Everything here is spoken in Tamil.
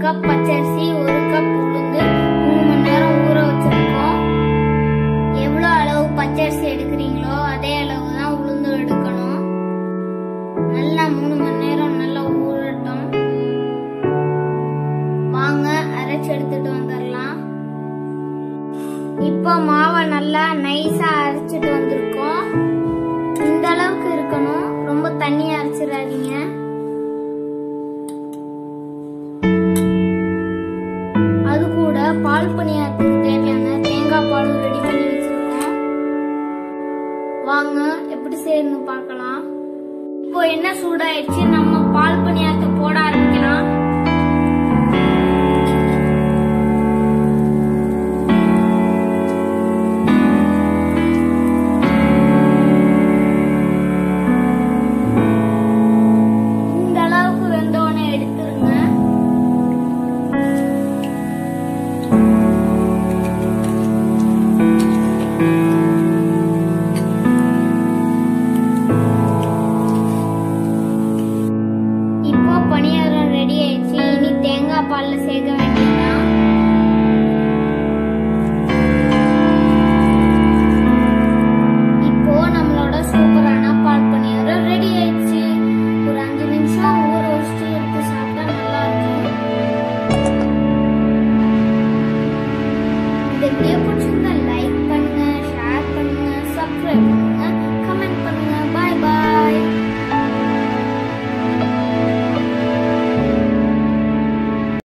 கப் பச்சரிசி ஒரு கப் உளுந்து மூணு மணி நேரம் ஊற வச்சிருக்கோம் எவ்வளோ அளவு பச்சரிசி எடுக்கிறீங்களோ அதே அளவு தான் உளுந்து எடுக்கணும் நல்லா மூணு மணி நேரம் நல்லா ஊறட்டும் வாங்க அரைச்சு எடுத்துட்டு வந்துடலாம் இப்போ மாவை நல்லா நைஸா அரைச்சிட்டு வந்திருக்கோம் இந்த அளவுக்கு இருக்கணும் ரொம்ப தண்ணியா அரைச்சிடாதீங்க அது கூட பால் பணியாரத்துக்கு தேவையான தேங்காய் பாலும் ரெடி பண்ணி வச்சிருக்கோம் வாங்க எப்படி செய்யணும்னு பார்க்கலாம் இப்போ என்ன சூடாயிடுச்சு நம்ம பால் பணியாரத்துக்கு